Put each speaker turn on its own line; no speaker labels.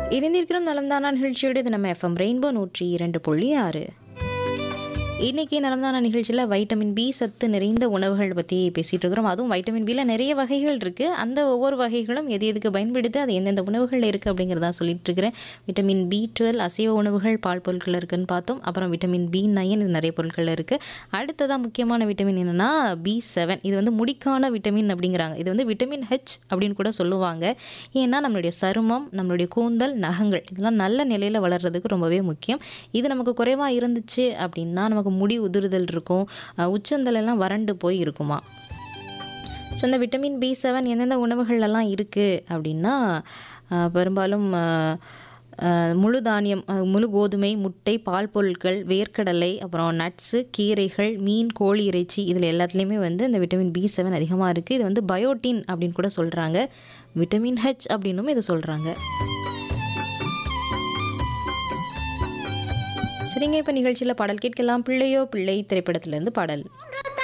இணைந்திருக்கிறோம் நலம்தானா நிகழ்ச்சியோடு இது நம்ம எஃப்எம் ரெயின்போ நூற்றி இரண்டு புள்ளி ஆறு இன்றைக்கி நலம்தானா நிகழ்ச்சியில் வைட்டமின் பி சத்து நிறைந்த உணவுகள் பற்றி பேசிகிட்டு இருக்கிறோம் அதுவும் வைட்டமின் பியில் நிறைய வகைகள் இருக்குது அந்த ஒவ்வொரு வகைகளும் எது எதுக்கு பயன்படுது அது எந்தெந்த உணவுகளில் இருக்குது அப்படிங்கிறதா சொல்லிட்டு இருக்கிறேன் விட்டமின் பி டுவெல் அசைவ உணவுகள் பால் பொருட்கள் இருக்குன்னு பார்த்தோம் அப்புறம் விட்டமின் பி நைன் இது நிறைய பொருட்கள் இருக்குது அடுத்ததாக முக்கியமான விட்டமின் என்னென்னா பி செவன் இது வந்து முடிக்கான விட்டமின் அப்படிங்கிறாங்க இது வந்து விட்டமின் ஹெச் அப்படின்னு கூட சொல்லுவாங்க ஏன்னா நம்மளுடைய சருமம் நம்மளுடைய கூந்தல் நகங்கள் இதெல்லாம் நல்ல நிலையில் வளர்கிறதுக்கு ரொம்பவே முக்கியம் இது நமக்கு குறைவாக இருந்துச்சு அப்படின்னா நமக்கு முடி உதிர்தல் இருக்கும் அஹ் உச்சந்தல் எல்லாம் வறண்டு போய் இருக்குமா ஸோ இந்த விட்டமின் பி செவன் எந்தெந்த உணவுகள்லாம் இருக்குது அப்படின்னா அஹ் பெரும்பாலும் அஹ், அஹ், முழு தானியம் அஹ், முழு கோதுமை முட்டை பால் பொருட்கள் வேர்க்கடலை அப்புறம் நட்ஸு கீரைகள் மீன் கோழி இறைச்சி இதில் எல்லாத்துலேயுமே வந்து இந்த விட்டமின் பி செவன் அதிகமாக இருக்குது இது வந்து பயோட்டின் அப்படின்னு கூட சொல்கிறாங்க விட்டமின் ஹெச் அப்படின்னும் இது சொல்கிறாங்க சரிங்க இப்போ நிகழ்ச்சியில் பாடல் கேட்கலாம் பிள்ளையோ பிள்ளை திரைப்படத்திலேருந்து பாடல்